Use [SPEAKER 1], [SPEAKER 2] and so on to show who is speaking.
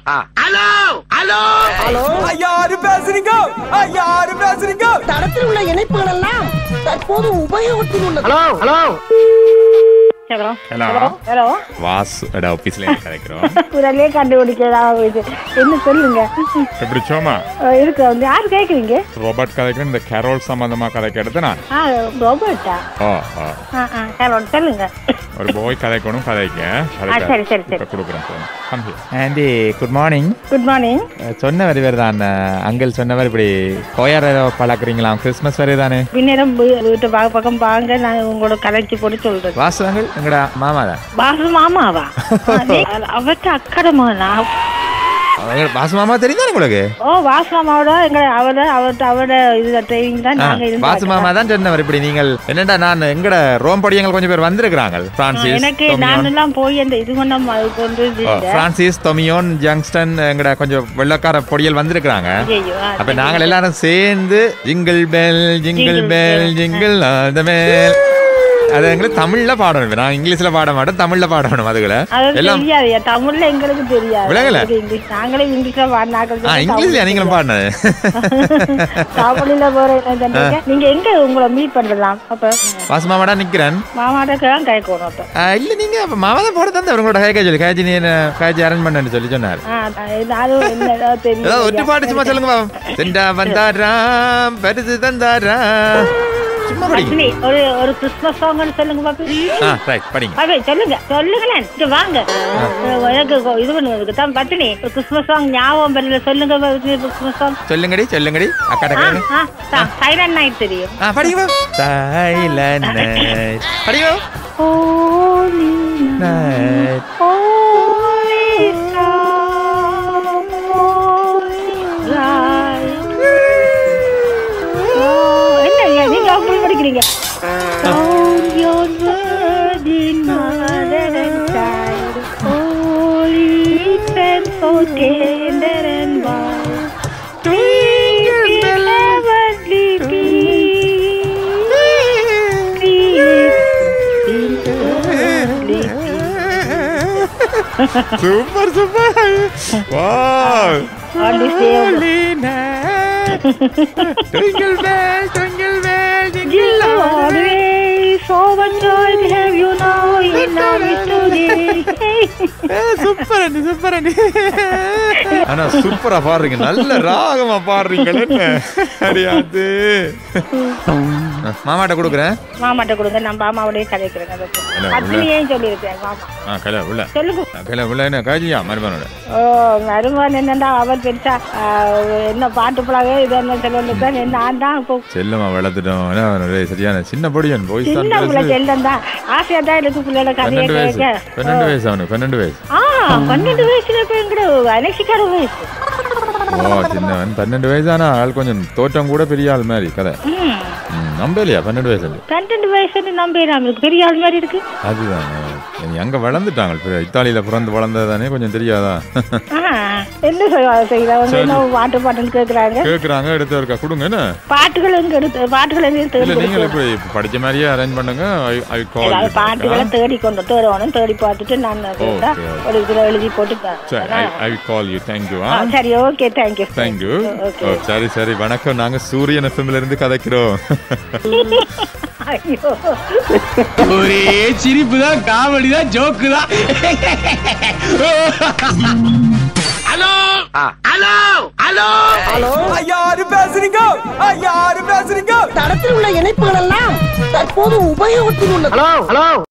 [SPEAKER 1] யாரு பேசுறீங்க யாரு பேசுறீங்க
[SPEAKER 2] தடத்தில் உள்ள இணைப்புகள் எல்லாம் தற்போது உபயோகத்தில் உள்ளது
[SPEAKER 3] ஹலோ
[SPEAKER 4] ஹலோ
[SPEAKER 3] ஹலோ
[SPEAKER 4] வாசுட ஆஃபீஸ்ல இருந்து கதைக்கிறோம்
[SPEAKER 3] குரலே கண்டுபிடிக்கலாம் இது என்ன சொல்லுங்க
[SPEAKER 4] எப்படி சோமா
[SPEAKER 3] அஹ் இருக்கு வந்து யார் கேட்குறீங்க
[SPEAKER 4] ரோபோட் கதைக்கிறேன் இந்த கேரோல் சம்பந்தமா கதைக்கிறது நான்
[SPEAKER 3] ஆ ரோபோட்டா
[SPEAKER 4] ஓ ஓ
[SPEAKER 3] ஆ ஆ ஹலோ சொல்லுங்க
[SPEAKER 4] ஒரு போய் கதைக்கணும் கதைக்க
[SPEAKER 3] ஆ, சரி, சரி, சரி.
[SPEAKER 4] கொடுக்குறேன் aunty good morning
[SPEAKER 3] good morning
[SPEAKER 4] சொன்னவர் இவர் தான் அங்கிள் சொன்னவர் இப்படி கோயார பழக்கிறீங்களா கிறிஸ்மஸ் வரை தானே
[SPEAKER 3] பின்னேரம் வீ- வீட்டு பா- பக்கம் வாங்க நான் உங்களோட கலைச்சி போட்டு சொல்றேன்
[SPEAKER 4] வாசு அங்கிள் எங்கடா மாமா தான்
[SPEAKER 3] பாசு மாமாவா அவர்கிட்ட அக்கடமாண்ணா
[SPEAKER 4] வாசு மாமா தெரியுதா உங்களுக்கு
[SPEAKER 3] ஓ வாசு மாமாவோட எங்க அவரோட அவர்கிட்ட அவரோட இது ட்ரைனிங் தான் நாங்க
[SPEAKER 4] ஆ, வாசு
[SPEAKER 3] இருந்து
[SPEAKER 4] மாமா தான் சொன்னவர் இப்படி நீங்கள் என்னடா நான் எங்கட ரோம் படியங்கள் கொஞ்சம் பேர் வந்திருக்கிறாங்க பிரான்சிஸ்
[SPEAKER 3] எனக்கு
[SPEAKER 4] தொமியோன்.
[SPEAKER 3] நானெல்லாம் போய் அந்த இது பண்ண ம- கொண்டு
[SPEAKER 4] ஓ,
[SPEAKER 3] இருந்தேன்.
[SPEAKER 4] பிரான்சிஸ் தொமியோன் ஜங்ஸ்டன் எங்கட கொஞ்சம் வெள்ளக்கார பொடியல் வந்திருக்கிறாங்க
[SPEAKER 3] ஐயையோ, ஆ,
[SPEAKER 4] அப்ப
[SPEAKER 3] சரி.
[SPEAKER 4] நாங்கள் எல்லாரும் சேர்ந்து jingle bell jingle
[SPEAKER 3] Jingle
[SPEAKER 4] bell
[SPEAKER 3] bell.
[SPEAKER 4] Jingle அந்த மேல் அது எங்களுக்கு தமிழ்ல பாடணும் நான் இங்கிலீஷ்ல பாட மாட்டேன் தமிழ்ல பாடணும் அதுகளை
[SPEAKER 3] அது
[SPEAKER 4] எல்லாம்
[SPEAKER 3] தெரியாது என் தமிழ்ல எங்களுக்கு தெரியாது
[SPEAKER 4] விளங்கல?
[SPEAKER 3] எங்களுக்கு இங்கிலீஷ் நாங்களே இங்கிலீஷ்ல பாடினாக்கள்
[SPEAKER 4] ஆ இங்கிலீஷ்ல நீங்களும் பாடினது
[SPEAKER 3] தமிழ்ல போற என்ன நீங்க எங்க உங்களை மீட் பண்ணலாம் அப்ப
[SPEAKER 4] வாசு மாமாடா நிக்கிறேன்
[SPEAKER 3] மாமாட்ட தான் கேட்கணும் அப்ப
[SPEAKER 4] ஆ, இல்ல நீங்க அப்ப மாமா தான் போட தந்த உங்களோட ஹேக்கா சொல்லி காய்ச்சி நீ காய்ச்சி அரேஞ்ச் பண்ணு சொல்லி சொன்னார்
[SPEAKER 3] ஆ, இது அதுவும் என்ன
[SPEAKER 4] ஏதாவது
[SPEAKER 3] தெரியும்
[SPEAKER 4] ஒட்டு பாட்டு சும்மா சொல்லுங்க பாவம் செண்டா வந்தாராம் பரிசு தந்தாராம் சும்மா படிங்க
[SPEAKER 3] பத்னி, ஒரு ஒரு கிறிஸ்மஸ் சாங்னு சொல்லுங்க பாப்பி
[SPEAKER 4] ஆ ரைட் படிங்க
[SPEAKER 3] பாப்பி சொல்லுங்க சொல்லுங்களேன் இங்க வாங்க எனக்கு இது பண்ணுவதுக்கு தான் பத்தினி ஒரு கிறிஸ்மஸ் சாங் ஞாபகம் வரல சொல்லுங்க பத்னி, கிறிஸ்மஸ் சாங்
[SPEAKER 4] சொல்லுங்கடி சொல்லுங்கடி அக்காட கேளுங்க
[SPEAKER 3] சைலண்ட் நைட் தெரியும்
[SPEAKER 4] ஆ படிங்க சைலண்ட் நைட் படிங்க
[SPEAKER 3] Holy night,
[SPEAKER 4] night
[SPEAKER 3] holy star, holy light. Oh, என்னங்க நீங்க அப்படி படிக்கிறீங்க Found your virgin mother and child, holy and so tender and wild. Sweet in heavenly peace, peace in earthly
[SPEAKER 4] super super wow
[SPEAKER 3] On this day of the-
[SPEAKER 4] Holy night. Twinkle bell, twinkle bell, jingle
[SPEAKER 3] Jingle
[SPEAKER 4] all
[SPEAKER 3] all
[SPEAKER 4] the
[SPEAKER 3] the
[SPEAKER 4] way.
[SPEAKER 3] way, so much joy we have you now in our today.
[SPEAKER 4] Super aunty super aunty ஆனா சூப்பரா பாடுறீங்க நல்ல ராகமா பாடுறீங்க என்ன அடியாது மாமாட்ட கொடுக்குறேன்
[SPEAKER 3] மாமாட்ட கொடுங்க நான் மாமாவோடய கதைக்கிறேன் அதை பத்தி.
[SPEAKER 4] இல்ல,
[SPEAKER 3] பத்தினியே சொல்லியிருக்கேன் மாமா
[SPEAKER 4] ஆ கலை உள்ள
[SPEAKER 3] சொல்லுங்க
[SPEAKER 4] கலை உள்ள என்ன காஜியா மருமனோட
[SPEAKER 3] ஓ மருமகன் என்னண்டா அவர் பெருசா ஆ, என்ன பாட்டு பழக இது என்ன சொல்லி நான் தான் இப்போ
[SPEAKER 4] செல்லமா வளர்த்துட்டோம் என்ன அவனோட சரியான சின்ன பொடியன் போய்
[SPEAKER 3] சின்ன பிள்ளை செல்லம் தான் ஆசையா தான் எனக்கு பிள்ளைல கதையை
[SPEAKER 4] பன்னெண்டு வயசு
[SPEAKER 3] கேட்க
[SPEAKER 4] பன்னெண்டு வயசு அவனுக்கு பன்னெண்டு வயசு
[SPEAKER 3] ஆ பன்னெண்டு வயசுல இப்போ எங்கட அலெக்சிக்கார வயசு
[SPEAKER 4] ஓ சின்னவன் பன்னெண்டு வயசானா ஆள் கொஞ்சம் தோற்றம் கூட பெரிய ஆள் மாதிரி கதை
[SPEAKER 3] ம்
[SPEAKER 4] ம், நம்பலையா பன்னெண்டு வயசு
[SPEAKER 3] பன்னெண்டு வயசுன்னு நம்பிடாம இருக்கு பெரிய ஆள் மாதிரி இருக்கு
[SPEAKER 4] அதுதான் நீ அங்க வளர்ந்துட்டாங்க இப்ப இத்தாலியில பிறந்து வளர்ந்ததானே கொஞ்சம் தெரியாதா
[SPEAKER 3] ஆ, என்ன செய்வா- செய்யலாம் அவங்க என்ன பாட்டு பாட்டுன்னு கேட்குறாங்க
[SPEAKER 4] கேக்குறாங்க எடுத்து இருக்கா கொடுங்க என்ன
[SPEAKER 3] பாட்டுகள் எங்க எடுத்து பாட்டுகள் எங்க
[SPEAKER 4] இல்ல
[SPEAKER 3] தேடி
[SPEAKER 4] நீங்க இப்ப இப்ப படிச்ச மாதிரியே அரேஞ்ச் பண்ணுங்க ஐ கால்
[SPEAKER 3] ஏதாவது பாட்டுகளை தேடி கொண்டு தேடணும் தேடி பார்த்துட்டு நான் கேட்டா
[SPEAKER 4] okay.
[SPEAKER 3] ஒரு இதில் எழுதி போட்டு
[SPEAKER 4] சரி I I call you thank you
[SPEAKER 3] ஆ, சரி okay thank you
[SPEAKER 4] thank you
[SPEAKER 3] okay
[SPEAKER 4] சரி சரி வணக்கம் நாங்க சூரியன் எஃப்எம்ல இருந்து கதைக்கிறோம்
[SPEAKER 3] ஐயோ
[SPEAKER 1] ஒரே சிரிப்பு தான் காமெடி தான் ஜோக்கு தான்
[SPEAKER 5] யாரு பேசுறீங்க யாரு பேசுறீங்க
[SPEAKER 2] தடத்தில் உள்ள இணைப்புகள் எல்லாம் தற்போது உபயோகத்தில் உள்ளது